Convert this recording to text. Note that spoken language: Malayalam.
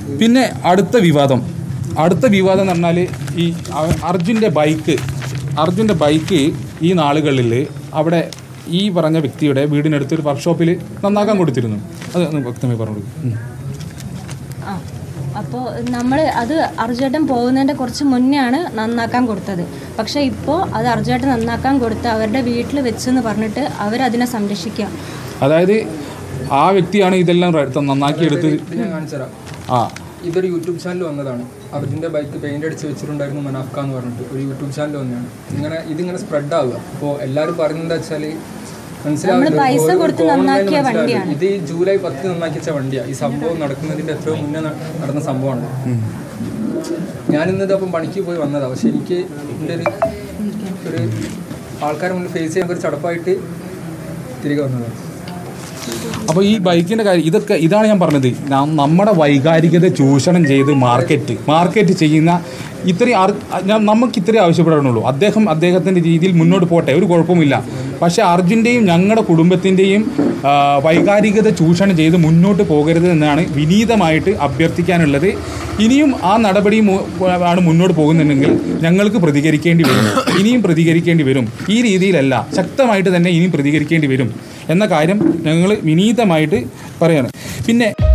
പിന്നെ അടുത്ത വിവാദം അടുത്ത വിവാദം എന്ന് പറഞ്ഞാൽ ഈ അ- അർജുൻ്റെ ബൈക്ക് അർജുൻ്റെ ബൈക്ക് ഈ നാളുകളിൽ അവിടെ ഈ പറഞ്ഞ വ്യക്തിയുടെ വീടിനടുത്ത് ഒരു വർക്ക്ഷോപ്പിൽ നന്നാക്കാൻ കൊടുത്തിരുന്നു അത് ഒന്ന് വ്യക്തമായി പറഞ്ഞു കൊടുക്ക്. ഉം. ആ അപ്പോൾ നമ്മൾ അത് അർജുവേട്ടൻ പോകുന്നതിൻ്റെ കുറച്ച് മുന്നേ ആണ് നന്നാക്കാൻ കൊടുത്തത് പക്ഷേ ഇപ്പോൾ അത് അർജുവേട്ടൻ നന്നാക്കാൻ കൊടുത്ത് അവരുടെ വീട്ടിൽ വെച്ചെന്ന് പറഞ്ഞിട്ട് അവരതിനെ സംരക്ഷിക്കുക അതായത് ആ വ്യക്തിയാണ് ഇതെല്ലാം റ- നന്നാക്കി എടുത്ത് ഇത് ഞാൻ കാണിച്ചുതരാം ആ ഇതൊരു യൂട്യൂബ് ചാനൽ വന്നതാണ് അർജുൻ്റെ ബൈക്ക് പെയിന്റ് അടിച്ച് വെച്ചിട്ടുണ്ടായിരുന്നു മനാഫ്ക എന്ന് പറഞ്ഞിട്ട് ഒരു യൂട്യൂബ് ചാനൽ വന്നതാണ് ഇങ്ങനെ ഇതിങ്ങനെ സ്പ്രെഡ് ആവുക അപ്പോൾ എല്ലാവരും പറയുന്നത് എന്താ വെച്ചാൽ നമ്മള് പൈസ കൊടുത്ത് നന്നാക്കിയ മനസ്സിലാവില്ല ഇത് ഈ ജൂലൈ പത്ത് നന്നാക്കിച്ച വണ്ടിയാണ് ഈ സംഭവം നടക്കുന്നതിന്റെ എത്രയോ മുന്നേ ന- നടന്ന സംഭവമാണ് ഞാനിന്നത് അപ്പം പണിക്ക് പോയി വന്നതാണ് പക്ഷെ എനിക്ക് എൻ്റെ ഒരു ഒരു ആൾക്കാരെ മുന്നിൽ ഫേസ് ചെയ്യാൻ ഒരു ചടപ്പായിട്ട് തിരികെ വന്നതാണ് അപ്പോൾ ഈ ബൈക്കിൻ്റെ കാര്യം ഇതൊക്കെ ഇതാണ് ഞാൻ പറഞ്ഞത് നം- നമ്മുടെ വൈകാരികത ചൂഷണം ചെയ്ത് മാർക്കറ്റ് മാർക്കറ്റ് ചെയ്യുന്ന ഇത്രയും ആർ- ഞാൻ നമുക്ക് ഇത്രയും ആവശ്യപ്പെടാനുള്ളൂ അദ്ദേഹം അദ്ദേഹത്തിൻ്റെ രീതിയിൽ മുന്നോട്ട് പോട്ടെ ഒരു കുഴപ്പമില്ല പക്ഷേ അർജുൻ്റെയും ഞങ്ങളുടെ കുടുംബത്തിൻ്റെയും ആ, വൈകാരികത ചൂഷണം ചെയ്ത് മുന്നോട്ട് പോകരുത് എന്നാണ് വിനീതമായിട്ട് അഭ്യർത്ഥിക്കാനുള്ളത് ഇനിയും ആ നടപടി മു- ആണ് മുന്നോട്ട് പോകുന്നുണ്ടെങ്കിൽ ഞങ്ങൾക്ക് പ്രതികരിക്കേണ്ടി വരും ഇനിയും പ്രതികരിക്കേണ്ടി വരും ഈ രീതിയിലല്ല ശക്തമായിട്ട് തന്നെ ഇനിയും പ്രതികരിക്കേണ്ടി വരും എന്ന കാര്യം ഞങ്ങൾ വിനീതമായിട്ട് പറയാണ് പിന്നെ